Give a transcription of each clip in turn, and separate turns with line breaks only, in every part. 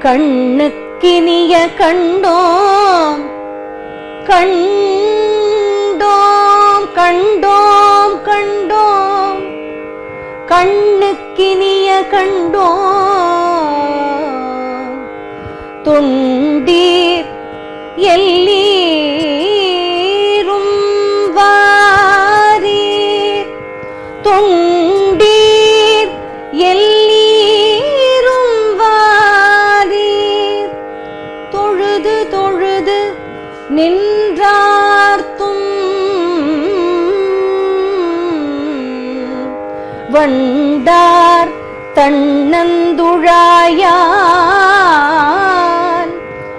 கண்ணுக்கினிய கண்டோம் கண்டோம் கண்டோம் கண்டோம் கண்ணுக்கினிய கண்டோம் தொண்டீர் எல்லீரும் வாரீர் தொண்டீர் எல்லீரும் வாரீர் தொழுது தொழுது நின்றார்த்தும் வண்டார் தன்னந்துழாயான்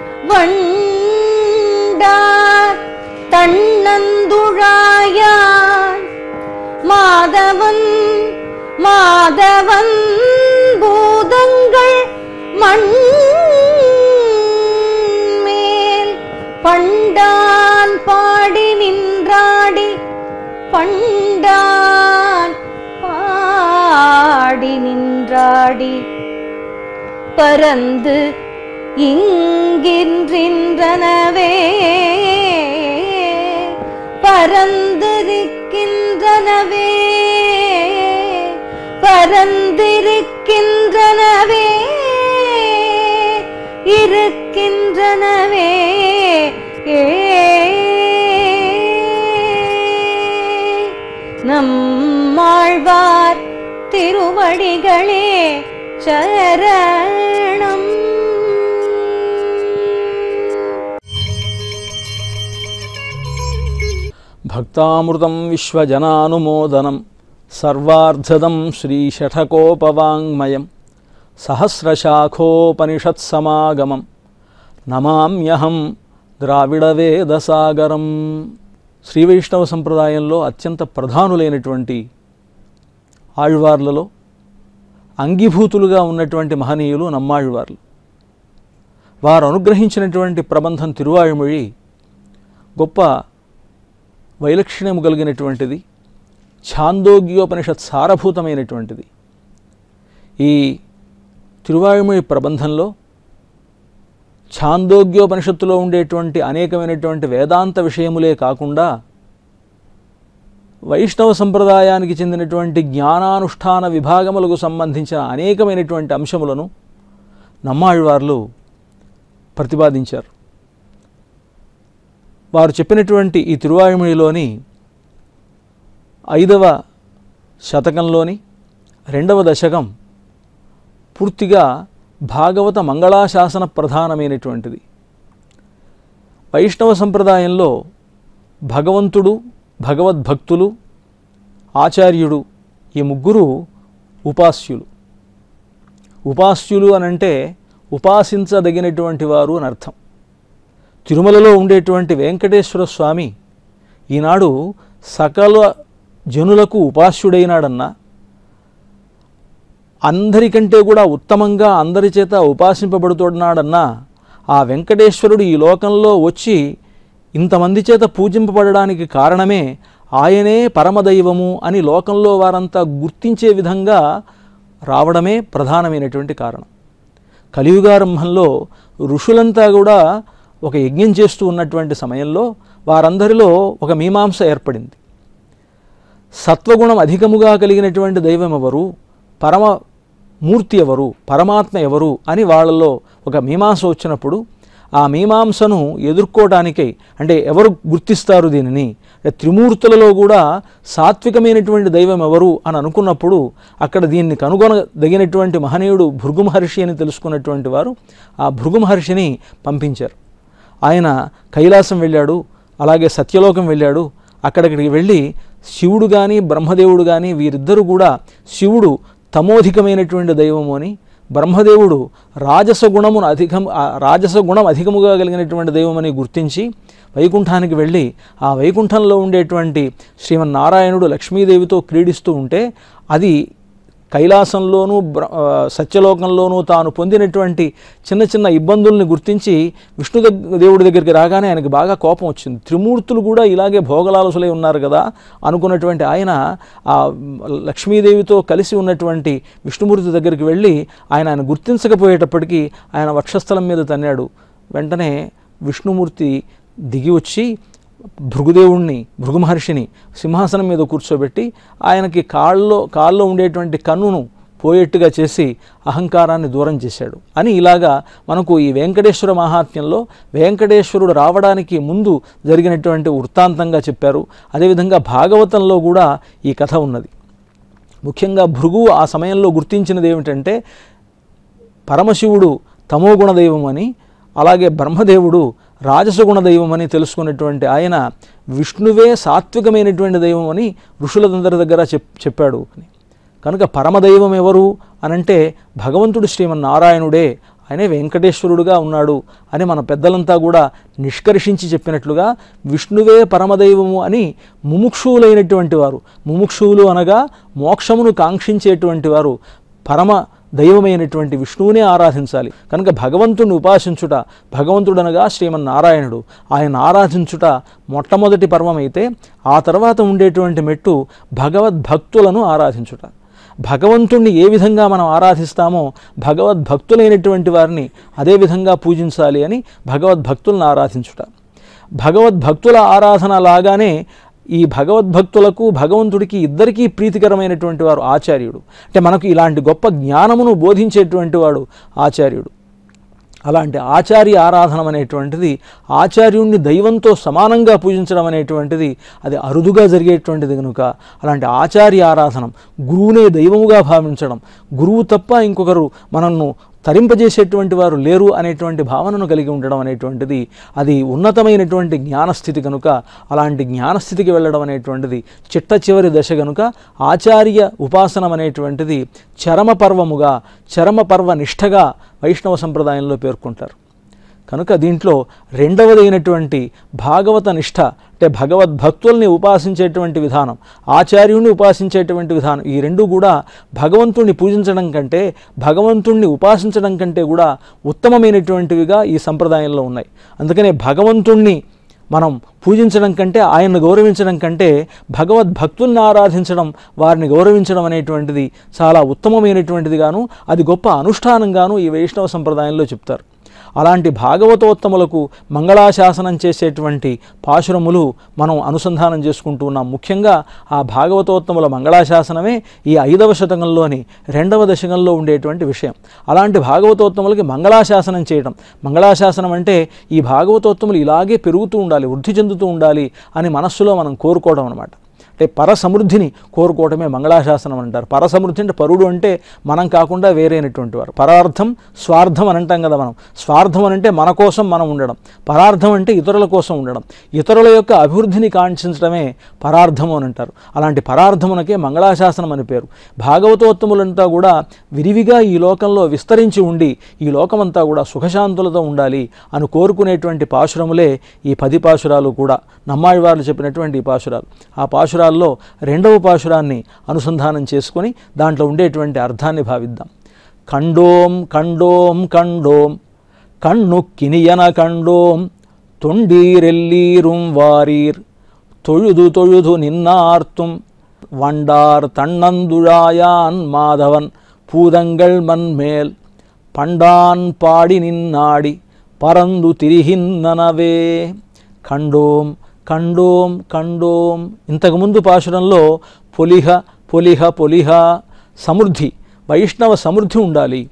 வண்டார் தன்னந்துழாயான் மாதவன் மாதவன் பூதங்கள் மண் மேல் பண்டான் பாடி நின்றாடி பண்டான் பாடி நின்றாடி பரந்து இங்கின்றின்றனவே பரந்திருக்கின்றனவே பரந்திருக்கின்றனவே இருக்கின்றனவே ஏ நம்மாழ்வார் திருவடிகளே சரணம்
భక్తామృతం విశ్వజనానుమోదనం సర్వార్ధదం శ్రీషఠకోపవాङ्మయం సహస్రశాఖోపనిషత్సమాగమం నమామ్యహం ద్రావిడవేదసాగరం శ్రీ వైష్ణవ సంప్రదాయంలో అత్యంత ప్రధానులైనటువంటి ఆళ్వార్లలో అంగీభూతులుగా ఉన్నటువంటి మహనీయులు నమ్మాళ్వార్లు వారు అనుగ్రహించినటువంటి ప్రబంధం తిరువాయుమొഴി గొప్ప వైలక్షణ్యము కలిగినటువంటిది ఛాందోగ్యోపనిషత్ సారభూతమైనటువంటిది ఈ తిరువాయుమొഴి ప్రబంధంలో ఛాందోగ్యోపనిషత్తులో ఉండేటువంటి అనేకమైనటువంటి వేదాంత విషయములే కాకుండా వైష్ణవ సంప్రదాయానికి చెందినటువంటి జ్ఞానానుష్ఠాన విభాగములకు సంబంధించిన అనేకమైనటువంటి అంశములను నమ్మాళ్వార్లు ప్రతిపాదించారు వారు చెప్పినటువంటి ఈ తిరువాయుమొழிలోని ఐదవ శతకంలోని రెండవ దశకం పూర్తిగా భాగవత మంగళాశాసన ప్రధానమైనటువంటిది వైష్ణవ సంప్రదాయంలో భగవంతుడు భగవద్భక్తులు ఆచార్యుడు ఈ ముగ్గురు ఉపాస్యులు ఉపాస్యులు అనంటే ఉపాసించదగినటువంటి వారు అని అర్థం తిరుమలలో ఉండేటువంటి వెంకటేశ్వర స్వామి ఈనాడు సకల జనులకు ఉపాస్యుడైనాడన్నా అందరికంటే కూడా ఉత్తమంగా అందరి చేత ఉపాసింపబడుతున్నాడన్నా ఆ వెంకటేశ్వరుడు ఈ లోకంలో వచ్చి ఇంతమంది చేత పూజింపబడడానికి కారణమే ఆయనే పరమదైవము అని లోకంలో వారంతా గుర్తించే విధంగా రావడమే ప్రధానమైనటువంటి కారణం కలియుగారంభంలో ఋషులంతా కూడా ఒక యజ్ఞం చేస్తూ ఉన్నటువంటి సమయంలో వారందరిలో ఒక మీమాంస ఏర్పడింది సత్వగుణం అధికముగా కలిగినటువంటి దైవం ఎవరు పరమ మూర్తి ఎవరు పరమాత్మ ఎవరు అని వాళ్ళలో ఒక మీమాంస వచ్చినప్పుడు ఆ మీమాంసను ఎదుర్కోవడానికై అంటే ఎవరు గుర్తిస్తారు దీనిని అంటే త్రిమూర్తులలో కూడా సాత్వికమైనటువంటి దైవం ఎవరు అని అనుకున్నప్పుడు అక్కడ దీన్ని కనుగొనదగినటువంటి మహనీయుడు భృగు మహర్షి అని తెలుసుకున్నటువంటి వారు ఆ భృగు మహర్షిని పంపించారు ఆయన కైలాసం వెళ్ళాడు అలాగే సత్యలోకం వెళ్ళాడు అక్కడికి వెళ్ళి శివుడు కానీ బ్రహ్మదేవుడు కానీ వీరిద్దరూ కూడా శివుడు తమోధికమైనటువంటి దైవము అని బ్రహ్మదేవుడు రాజస గుణమును అధికం ఆ రాజస గుణం అధికముగా కలిగినటువంటి దైవమని గుర్తించి వైకుంఠానికి వెళ్ళి ఆ వైకుంఠంలో ఉండేటువంటి శ్రీమన్నారాయణుడు లక్ష్మీదేవితో క్రీడిస్తూ ఉంటే అది కైలాసంలోనూ బ్ర ఆ, సత్యలోకంలోనూ తాను పొందినటువంటి చిన్న చిన్న ఇబ్బందుల్ని గుర్తించి విష్ణు దగ్గ దేవుడి దగ్గరికి రాగానే ఆయనకి బాగా కోపం వచ్చింది త్రిమూర్తులు కూడా ఇలాగే భోగలాలసులై ఉన్నారు కదా అనుకున్నటువంటి ఆయన ఆ లక్ష్మీదేవితో కలిసి ఉన్నటువంటి విష్ణుమూర్తి దగ్గరికి వెళ్ళి ఆయన ఆయన గుర్తించకపోయేటప్పటికీ ఆయన వక్షస్థలం మీద తన్నాడు వెంటనే విష్ణుమూర్తి దిగి వచ్చి భృగుదేవుణ్ణి భృగు మహర్షిని సింహాసనం మీద కూర్చోబెట్టి ఆయనకి కాళ్ళలో కాల్లో ఉండేటువంటి కన్నును పోయేట్టుగా చేసి అహంకారాన్ని దూరం చేశాడు అని ఇలాగా మనకు ఈ వెంకటేశ్వర మహాత్మ్యంలో వెంకటేశ్వరుడు రావడానికి ముందు జరిగినటువంటి వృత్తాంతంగా చెప్పారు అదేవిధంగా భాగవతంలో కూడా ఈ కథ ఉన్నది ముఖ్యంగా భృగు ఆ సమయంలో గుర్తించినది ఏమిటంటే పరమశివుడు తమోగుణ దైవం అని అలాగే బ్రహ్మదేవుడు రాజసగుణ దైవం అని తెలుసుకున్నటువంటి ఆయన విష్ణువే సాత్వికమైనటువంటి దైవం అని ఋషులందరి దగ్గర చెప్ చెప్పాడు అని కనుక పరమదైవం ఎవరు అనంటే భగవంతుడు శ్రీమన్నారాయణుడే ఆయనే వెంకటేశ్వరుడుగా ఉన్నాడు అని మన పెద్దలంతా కూడా నిష్కర్షించి చెప్పినట్లుగా విష్ణువే పరమదైవము అని ముముక్షువులైనటువంటి వారు ముముక్షువులు అనగా మోక్షమును కాంక్షించేటువంటి వారు పరమ దైవమైనటువంటి విష్ణువునే ఆరాధించాలి కనుక భగవంతుని ఉపాసించుట భగవంతుడనగా శ్రీమన్నారాయణుడు ఆయన ఆరాధించుట మొట్టమొదటి పర్వమైతే ఆ తర్వాత ఉండేటువంటి మెట్టు భగవద్భక్తులను ఆరాధించుట భగవంతుణ్ణి ఏ విధంగా మనం ఆరాధిస్తామో భగవద్భక్తులైనటువంటి వారిని అదే విధంగా పూజించాలి అని భగవద్భక్తులను ఆరాధించుట భగవద్భక్తుల ఆరాధన లాగానే ఈ భగవద్భక్తులకు భగవంతుడికి ఇద్దరికీ ప్రీతికరమైనటువంటి వారు ఆచార్యుడు అంటే మనకు ఇలాంటి గొప్ప జ్ఞానమును బోధించేటువంటి వాడు ఆచార్యుడు అలాంటి ఆచార్య ఆరాధన అనేటువంటిది ఆచార్యుణ్ణి దైవంతో సమానంగా పూజించడం అనేటువంటిది అది అరుదుగా జరిగేటువంటిది కనుక అలాంటి ఆచార్య ఆరాధనం గురువునే దైవముగా భావించడం గురువు తప్ప ఇంకొకరు మనల్ని తరింపజేసేటువంటి వారు లేరు అనేటువంటి భావనను కలిగి ఉండడం అనేటువంటిది అది ఉన్నతమైనటువంటి జ్ఞానస్థితి కనుక అలాంటి జ్ఞానస్థితికి వెళ్ళడం అనేటువంటిది చిట్ట చివరి దశ కనుక ఆచార్య ఉపాసనం అనేటువంటిది చరమ పర్వముగా చరమ పర్వ నిష్ఠగా వైష్ణవ సంప్రదాయంలో పేర్కొంటారు కనుక దీంట్లో రెండవదైనటువంటి భాగవత నిష్ఠ అంటే భగవద్భక్తుల్ని ఉపాసించేటువంటి విధానం ఆచార్యుని ఉపాసించేటువంటి విధానం ఈ రెండు కూడా భగవంతుణ్ణి పూజించడం కంటే భగవంతుణ్ణి ఉపాసించడం కంటే కూడా ఉత్తమమైనటువంటివిగా ఈ సంప్రదాయంలో ఉన్నాయి అందుకనే భగవంతుణ్ణి మనం పూజించడం కంటే ఆయన్ను గౌరవించడం కంటే భగవద్భక్తుల్ని ఆరాధించడం వారిని గౌరవించడం అనేటువంటిది చాలా ఉత్తమమైనటువంటిదిగాను అది గొప్ప అనుష్ఠానంగాను ఈ వైష్ణవ సంప్రదాయంలో చెప్తారు అలాంటి భాగవతోత్తములకు మంగళాశాసనం చేసేటువంటి పాశురములు మనం అనుసంధానం చేసుకుంటూ ఉన్నాం ముఖ్యంగా ఆ భాగవతోత్తముల మంగళాశాసనమే ఈ ఐదవ శతకంలోని రెండవ దశకంలో ఉండేటువంటి విషయం అలాంటి భాగవతోత్తములకి మంగళాశాసనం చేయడం మంగళాశాసనం అంటే ఈ భాగవతోత్తములు ఇలాగే పెరుగుతూ ఉండాలి వృద్ధి చెందుతూ ఉండాలి అని మనస్సులో మనం కోరుకోవడం అనమాట అంటే పరసమృద్ధిని కోరుకోవటమే మంగళాశాసనం అంటారు పరసమృద్ధి అంటే పరుడు అంటే మనం కాకుండా వేరైనటువంటి వారు పరార్థం స్వార్థం అని అంటాం కదా మనం స్వార్థం అని అంటే మన కోసం మనం ఉండడం పరార్థం అంటే ఇతరుల కోసం ఉండడం ఇతరుల యొక్క అభివృద్ధిని కాంక్షించడమే పరార్థము అని అంటారు అలాంటి పరార్థమునకే మంగళాశాసనం అని పేరు భాగవతోత్తములంతా కూడా విరివిగా ఈ లోకంలో విస్తరించి ఉండి ఈ లోకమంతా కూడా సుఖశాంతులతో ఉండాలి అని కోరుకునేటువంటి పాశురములే ఈ పది పాశురాలు కూడా నమ్మాయి వారు చెప్పినటువంటి ఈ పాశురాలు ఆ పాశురాల్లో రెండవ పాశురాన్ని అనుసంధానం చేసుకొని దాంట్లో ఉండేటువంటి అర్థాన్ని భావిద్దాం కండోం కండోం కండోం కಣ್ಣు కినియన కండోం தொண்டீரெல்லீரும் வாரீர் தொழுது தொழுது நின்னார்த்தும் வண்டார் தன்னந்துழாயான் மாதவன் பூதங்கள் மண்மேல் பண்டான் பாடி நின்னாடி பறந்து తిరిహిన్ననవే ఖండోం ఖండోం ఖండోం ఇంతకుముందు పాశురంలో పొలిహ పొలిహ పొలిహ సమృద్ధి వైష్ణవ సమృద్ధి ఉండాలి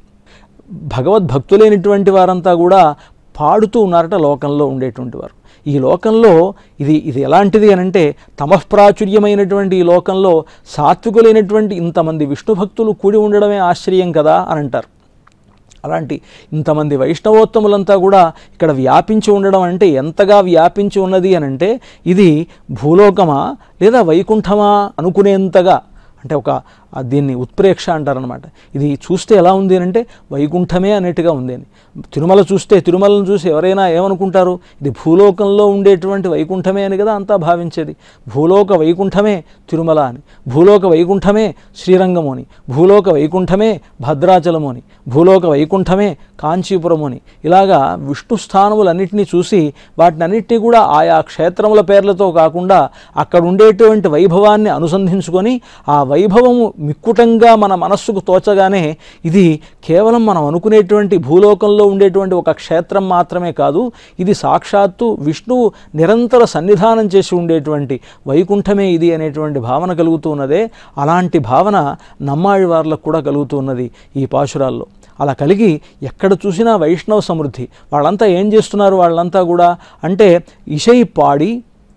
భగవద్భక్తులైనటువంటి వారంతా కూడా పాడుతూ ఉన్నారట లోకంలో ఉండేటువంటి వారు ఈ లోకంలో ఇది ఇది ఎలాంటిది అని అంటే తమఃప్రాచుర్యమైనటువంటి ఈ లోకంలో సాత్వికులైనటువంటి ఇంతమంది విష్ణు భక్తులు కూడి ఉండడమే ఆశ్చర్యం కదా అని అంటారు అలాంటి ఇంతమంది వైష్ణవోత్తములంతా కూడా ఇక్కడ వ్యాపించి ఉండడం అంటే ఎంతగా వ్యాపించి ఉన్నది అని అంటే ఇది భూలోకమా లేదా వైకుంఠమా అనుకునేంతగా అంటే ఒక ఆ దీన్ని ఉత్ప్రేక్ష అంటారనమాట ఇది చూస్తే ఎలా ఉంది అని అంటే వైకుంఠమే అనేట్టుగా ఉంది అని తిరుమల చూస్తే తిరుమలను చూసి ఎవరైనా ఏమనుకుంటారు ఇది భూలోకంలో ఉండేటువంటి వైకుంఠమే అని కదా అంతా భావించేది భూలోక వైకుంఠమే తిరుమల అని భూలోక వైకుంఠమే శ్రీరంగము అని భూలోక వైకుంఠమే భద్రాచలము అని భూలోక వైకుంఠమే కాంచీపురము అని ఇలాగా విష్ణు స్థానములన్నింటినీ చూసి వాటినన్నింటినీ కూడా ఆయా క్షేత్రముల పేర్లతో కాకుండా అక్కడ ఉండేటువంటి వైభవాన్ని అనుసంధించుకొని ఆ వైభవము మిక్కుటంగా మన మనస్సుకు తోచగానే ఇది కేవలం మనం అనుకునేటువంటి భూలోకంలో ఉండేటువంటి ఒక క్షేత్రం మాత్రమే కాదు ఇది సాక్షాత్తు విష్ణువు నిరంతర సన్నిధానం చేసి ఉండేటువంటి వైకుంఠమే ఇది అనేటువంటి భావన కలుగుతూ ఉన్నదే అలాంటి భావన నమ్మాళ్ళవార్లకు కూడా కలుగుతూ ఉన్నది ఈ పాశురాల్లో అలా కలిగి ఎక్కడ చూసినా వైష్ణవ సమృద్ధి వాళ్ళంతా ఏం చేస్తున్నారు వాళ్ళంతా కూడా అంటే ఇషై పాడి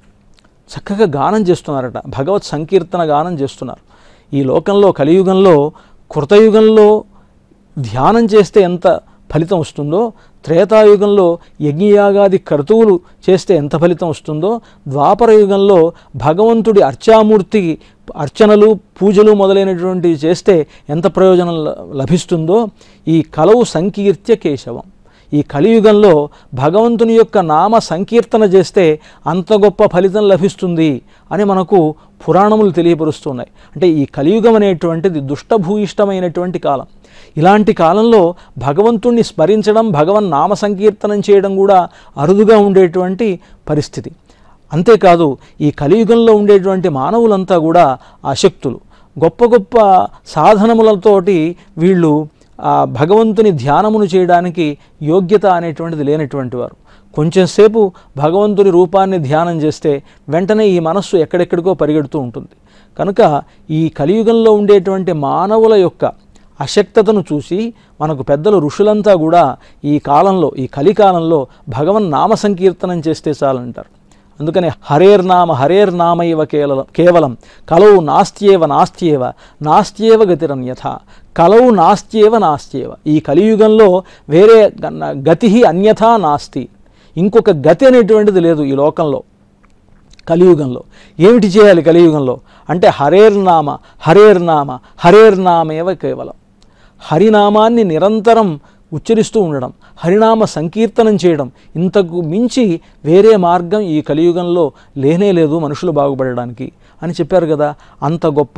చక్కగా గానం చేస్తున్నారట భగవత్ సంకీర్తన గానం చేస్తున్నారు ఈ లోకంలో కలియుగంలో కృతయుగంలో ధ్యానం చేస్తే ఎంత ఫలితం వస్తుందో త్రేతాయుగంలో యజ్ఞయాగాది కర్తువులు చేస్తే ఎంత ఫలితం వస్తుందో ద్వాపర యుగంలో భగవంతుడి అర్చామూర్తికి అర్చనలు పూజలు మొదలైనటువంటివి చేస్తే ఎంత ప్రయోజనం ల- లభిస్తుందో ఈ కలవు సంకీర్త్య కేశవం ఈ కలియుగంలో భగవంతుని యొక్క నామ సంకీర్తన చేస్తే అంత గొప్ప ఫలితం లభిస్తుంది అని మనకు పురాణములు తెలియపరుస్తున్నాయి అంటే ఈ కలియుగం అనేటువంటిది దుష్టభూయిష్టమైనటువంటి కాలం ఇలాంటి కాలంలో భగవంతుణ్ణి స్మరించడం భగవన్ నామ సంకీర్తనం చేయడం కూడా అరుదుగా ఉండేటువంటి పరిస్థితి అంతేకాదు ఈ కలియుగంలో ఉండేటువంటి మానవులంతా కూడా అశక్తులు గొప్ప గొప్ప సాధనములతోటి వీళ్ళు ఆ భగవంతుని ధ్యానమును చేయడానికి యోగ్యత అనేటువంటిది లేనటువంటి వారు కొంచెంసేపు భగవంతుని రూపాన్ని ధ్యానం చేస్తే వెంటనే ఈ మనస్సు ఎక్కడెక్కడికో పరిగెడుతూ ఉంటుంది కనుక ఈ కలియుగంలో ఉండేటువంటి మానవుల యొక్క అశక్తతను చూసి మనకు పెద్దలు ఋషులంతా కూడా ఈ కాలంలో ఈ కలికాలంలో భగవన్ నామ సంకీర్తనం చేస్తే చాలంటారు అందుకని హరేర్నామ హరేర్నామైవ కేవలం కేవలం కలవు నాస్త్యేవ నాస్త్యేవ నాస్త్యేవ గతిరన్యథ కలవు నాస్త్యేవ నాస్త్యేవ ఈ కలియుగంలో వేరే గ- గతి అన్యథా నాస్తి ఇంకొక గతి అనేటువంటిది లేదు ఈ లోకంలో కలియుగంలో ఏమిటి చేయాలి కలియుగంలో అంటే హరేర్నామ హరేర్నామ హరేర్నామేవ కేవలం హరినామాన్ని నిరంతరం ఉచ్చరిస్తూ ఉండడం హరినామ సంకీర్తనం చేయడం ఇంతకు మించి వేరే మార్గం ఈ కలియుగంలో లేనే లేదు మనుషులు బాగుపడడానికి అని చెప్పారు కదా అంత గొప్ప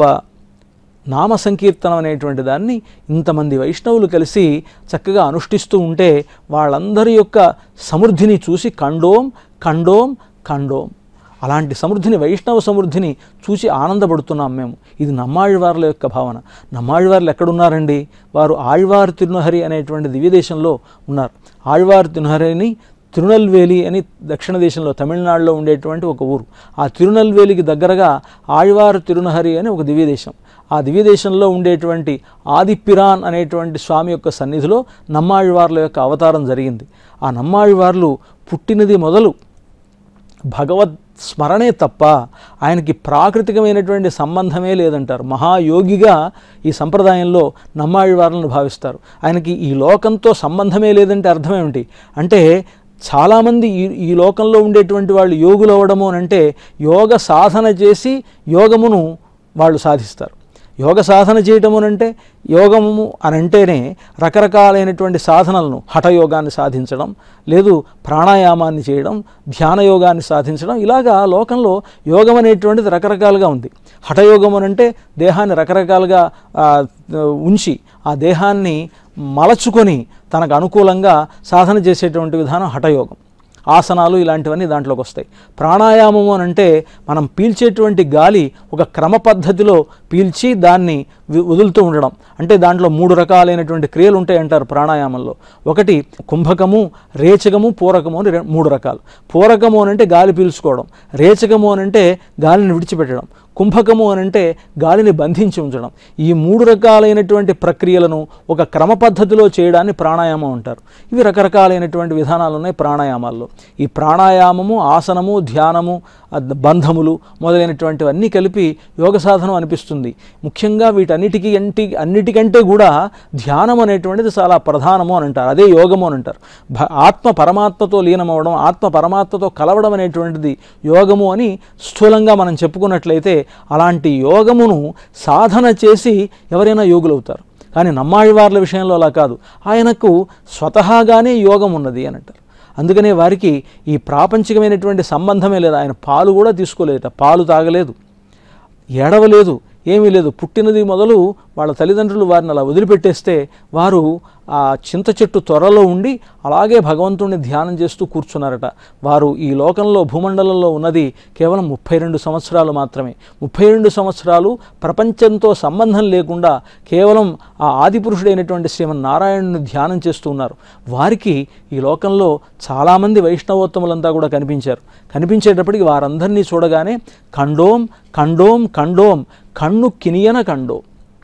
నామ సంకీర్తనం అనేటువంటి దాన్ని ఇంతమంది వైష్ణవులు కలిసి చక్కగా అనుష్ఠిస్తూ ఉంటే వాళ్ళందరి యొక్క సమృద్ధిని చూసి కండోం కండోం కండోం అలాంటి సమృద్ధిని వైష్ణవ సమృద్ధిని చూసి ఆనందపడుతున్నాం మేము ఇది నమ్మాళ్ళవార్ల యొక్క భావన నమ్మాళ్ళవార్లు ఎక్కడున్నారండి వారు ఆళ్వార్ తిరునహరి అనేటువంటి దివ్యదేశంలో ఉన్నారు ఆళ్వార్ తిరునహరిని తిరునల్వేలి అని దక్షిణ దేశంలో తమిళనాడులో ఉండేటువంటి ఒక ఊరు ఆ తిరునల్వేలికి దగ్గరగా ఆళ్వార్ తిరునహరి అని ఒక దివ్యదేశం ఆ దివ్యదేశంలో ఉండేటువంటి ఆదిపిరాన్ అనేటువంటి స్వామి యొక్క సన్నిధిలో నమ్మాళ్వార్ల యొక్క అవతారం జరిగింది ఆ నమ్మాళ్వార్లు పుట్టినది మొదలు భగవత్ స్మరణే తప్ప ఆయనకి ప్రాకృతికమైనటువంటి సంబంధమే లేదంటారు మహాయోగిగా ఈ సంప్రదాయంలో నమ్మాళ్ళవారులను భావిస్తారు ఆయనకి ఈ లోకంతో సంబంధమే లేదంటే అర్థం ఏమిటి అంటే చాలామంది ఈ ఈ లోకంలో ఉండేటువంటి వాళ్ళు యోగులు అవ్వడము అని అంటే యోగ సాధన చేసి యోగమును వాళ్ళు సాధిస్తారు యోగ సాధన చేయటము అంటే యోగము అని అంటేనే రకరకాలైనటువంటి సాధనలను హఠయోగాన్ని సాధించడం లేదు ప్రాణాయామాన్ని చేయడం ధ్యాన యోగాన్ని సాధించడం ఇలాగా లోకంలో యోగం అనేటువంటిది రకరకాలుగా ఉంది హఠయోగం అని అంటే దేహాన్ని రకరకాలుగా ఆ, ఉంచి ఆ దేహాన్ని మలచుకొని తనకు అనుకూలంగా సాధన చేసేటువంటి విధానం హఠయోగం ఆసనాలు ఇలాంటివన్నీ దాంట్లోకి వస్తాయి ప్రాణాయామము అని అంటే మనం పీల్చేటువంటి గాలి ఒక క్రమ పద్ధతిలో పీల్చి దాన్ని వి- వదులుతూ ఉండడం అంటే దాంట్లో మూడు రకాలైనటువంటి క్రియలు ఉంటాయి అంటారు ప్రాణాయామంలో ఒకటి కుంభకము రేచకము పూరకము అని రె- మూడు రకాలు పూరకము అని అంటే గాలి పీల్చుకోవడం రేచకము అని అంటే గాలిని విడిచిపెట్టడం కుంభకము అని అంటే గాలిని బంధించి ఉంచడం ఈ మూడు రకాలైనటువంటి ప్రక్రియలను ఒక క్రమ పద్ధతిలో చేయడాన్ని ప్రాణాయామం అంటారు ఇవి రకరకాలైనటువంటి విధానాలు ఉన్నాయి ప్రాణాయామాల్లో ఈ ప్రాణాయామము ఆసనము ధ్యానము అద్- బంధములు మొదలైనటువంటివన్నీ కలిపి యోగ సాధనం అనిపిస్తుంది ముఖ్యంగా వీటన్నిటికీ అంటి అన్నిటికంటే కూడా ధ్యానం అనేటువంటిది చాలా ప్రధానము అని అంటారు అదే యోగము అని అంటారు భ ఆత్మ పరమాత్మతో లీనమవడం ఆత్మ పరమాత్మతో కలవడం అనేటువంటిది యోగము అని స్థూలంగా మనం చెప్పుకున్నట్లయితే అలాంటి యోగమును సాధన చేసి ఎవరైనా యోగులవుతారు కానీ నమ్మాళ్ళవార్ల విషయంలో అలా కాదు ఆయనకు స్వతహాగానే యోగం ఉన్నది అని అంటారు అందుకనే వారికి ఈ ప్రాపంచికమైనటువంటి సంబంధమే లేదు ఆయన పాలు కూడా తీసుకోలేదట పాలు తాగలేదు ఏడవలేదు ఏమీ లేదు పుట్టినది మొదలు వాళ్ళ తల్లిదండ్రులు వారిని అలా వదిలిపెట్టేస్తే వారు ఆ చింత చెట్టు త్వరలో ఉండి అలాగే భగవంతుడిని ధ్యానం చేస్తూ కూర్చున్నారట వారు ఈ లోకంలో భూమండలంలో ఉన్నది కేవలం ముప్పై రెండు సంవత్సరాలు మాత్రమే ముప్పై రెండు సంవత్సరాలు ప్రపంచంతో సంబంధం లేకుండా కేవలం ఆ ఆదిపురుషుడైనటువంటి శ్రీమన్నారాయణుని ధ్యానం చేస్తూ ఉన్నారు వారికి ఈ లోకంలో చాలామంది వైష్ణవోత్తములంతా కూడా కనిపించారు కనిపించేటప్పటికి వారందరినీ చూడగానే ఖండోం ఖండోం ఖండోం కన్ను కినియన కండో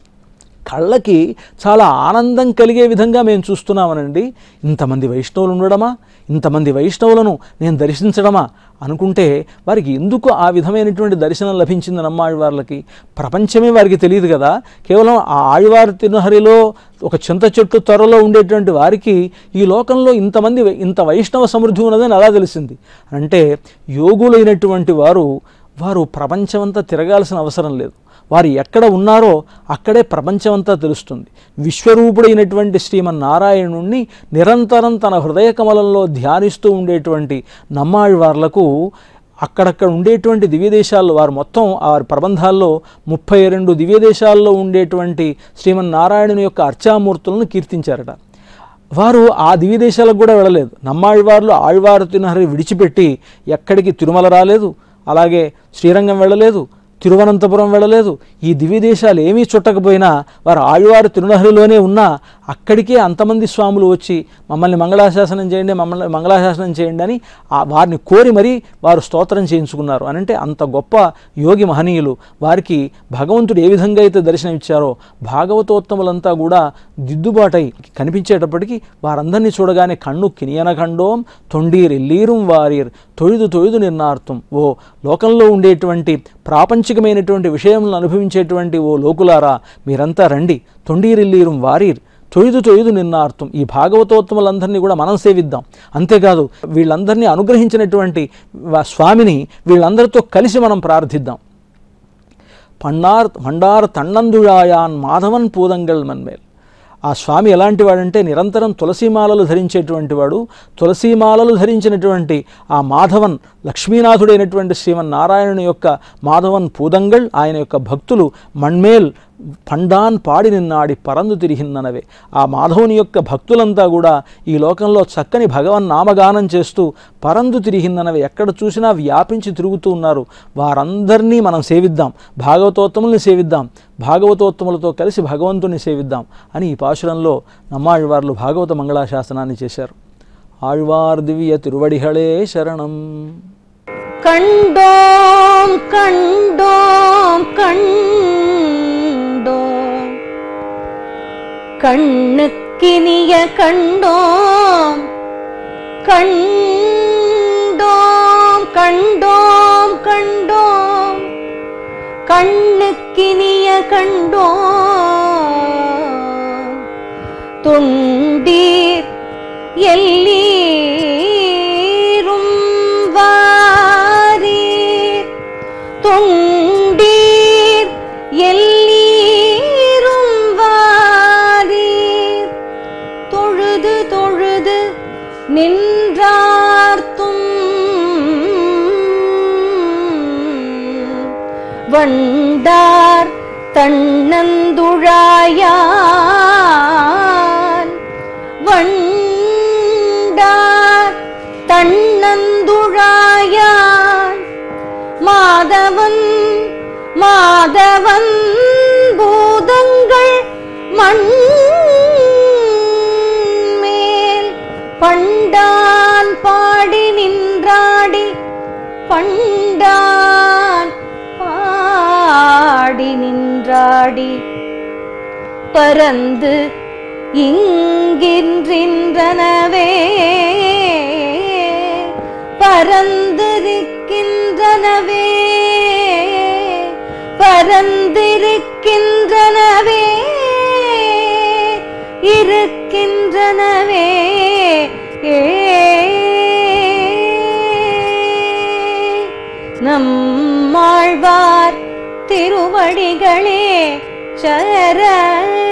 కళ్ళకి చాలా ఆనందం కలిగే విధంగా మేము చూస్తున్నామనండి ఇంతమంది వైష్ణవులు ఉండడమా ఇంతమంది వైష్ణవులను నేను దర్శించడమా అనుకుంటే వారికి ఎందుకు ఆ విధమైనటువంటి దర్శనం లభించింది నమ్మాళ్ళవార్లకి ప్రపంచమే వారికి తెలియదు కదా కేవలం ఆ ఆళ్వారు తిరుహరిలో ఒక చింత చెట్టు త్వరలో ఉండేటువంటి వారికి ఈ లోకంలో ఇంతమంది వై- ఇంత వైష్ణవ సమృద్ధి ఉన్నదని అలా తెలిసింది అంటే యోగులైనటువంటి వారు వారు ప్రపంచమంతా తిరగాల్సిన అవసరం లేదు వారు ఎక్కడ ఉన్నారో అక్కడే ప్రపంచమంతా తెలుస్తుంది విశ్వరూపుడైనటువంటి శ్రీమన్నారాయణుణ్ణి నిరంతరం తన హృదయ కమలంలో ధ్యానిస్తూ ఉండేటువంటి నమ్మాళ్ళవార్లకు అక్కడక్కడ ఉండేటువంటి దివ్యదేశాల్లో వారు మొత్తం వారి ప్రబంధాల్లో ముప్పై రెండు దివ్యదేశాల్లో ఉండేటువంటి శ్రీమన్నారాయణుని యొక్క అర్చామూర్తులను కీర్తించారట వారు ఆ దివ్యదేశాలకు కూడా వెళ్ళలేదు నమ్మాళ్ళవార్లు ఆళ్వారు తినహరి విడిచిపెట్టి ఎక్కడికి తిరుమల రాలేదు అలాగే శ్రీరంగం వెళ్ళలేదు తిరువనంతపురం వెళ్ళలేదు ఈ దివ్యదేశాలు ఏమీ చుట్టకపోయినా వారు ఆళ్వారు తిరునహరిలోనే ఉన్నా అక్కడికే అంతమంది స్వాములు వచ్చి మమ్మల్ని మంగళాశాసనం చేయండి మమ్మల్ని మంగళాశాసనం చేయండి అని ఆ వారిని కోరి మరీ వారు స్తోత్రం చేయించుకున్నారు అని అంటే అంత గొప్ప యోగి మహనీయులు వారికి భగవంతుడు ఏ విధంగా అయితే దర్శనమిచ్చారో భాగవతోత్తములంతా కూడా దిద్దుబాటై కనిపించేటప్పటికీ వారందరినీ చూడగానే కన్ను కినియన ఖండోం తొండీర్ ఎల్లీరుం వారీర్ తొഴുదు తొഴുదు నిర్ణార్థం ఓ లోకంలో ఉండేటువంటి ప్రాపంచికమైనటువంటి విషయములను అనుభవించేటువంటి ఓ లోకులారా మీరంతా రండి తొండీరిల్లీరుం వారీర్ తొయ్యదు తొయ్యదు నిన్నార్థం ఈ భాగవతోత్తములందరినీ కూడా మనం సేవిద్దాం అంతేకాదు వీళ్ళందరినీ అనుగ్రహించినటువంటి వా- స్వామిని వీళ్ళందరితో కలిసి మనం ప్రార్థిద్దాం పన్నార్ మండార్ తన్నందుళాయాన్ మాధవన్ పూదంగల్ మన్మేల్ ఆ స్వామి ఎలాంటి వాడంటే నిరంతరం తులసీమాలలు ధరించేటువంటి వాడు తులసీమాలలు ధరించినటువంటి ఆ మాధవన్ లక్ష్మీనాథుడైనటువంటి శ్రీమన్నారాయణుని యొక్క మాధవన్ పూదంగల్ ఆయన యొక్క భక్తులు మణ్మేల్ పండాన్ పాడి నిన్నాడి పరందు తిరిగిన్ననవే ఆ మాధవుని యొక్క భక్తులంతా కూడా ఈ లోకంలో చక్కని భగవన్ నామగానం చేస్తూ పరందు తిరిగిన్ననవే ఎక్కడ చూసినా వ్యాపించి తిరుగుతూ ఉన్నారు వారందరినీ మనం సేవిద్దాం భాగవతోత్తముల్ని సేవిద్దాం భాగవతోత్తములతో కలిసి భగవంతుని సేవిద్దాం అని ఈ పాశురంలో నమ్మాళ్వార్లు భాగవత మంగళాశాసనాన్ని చేశారు ఆళ్వార్ దివ్య తిరువడిహళే శరణం
கண்டோம் கண்டோம் கண்டோம் கண்ணுக்கினிய கண்டோம் கண்டோம் கண்டோம் கண்டோம் கண்ணுக்கினிய கண்டோம் தொண்டீர் எல்லீரும் வாரீர் தொண்டீர் எல்லீரும் வாரீர் தொழுது தொழுது நின்றார்த்தும் வண்டார் தன்னந்துழாயான் வண்டார் தன்னந்துழாயான் மாதவன் மாதவன் பூதங்கள் மண் மேல் பண்டான் பாடி நின்றாடி பண்டான் பாடி நின்றாடி பரந்து இங்கின்றனவே பரந்திருக்கின்றனவே பரந்திருக்கின்றனவே இருக்கின்றனவே ஏ நம்மாழ்வார் திருவடிகளே சரணம்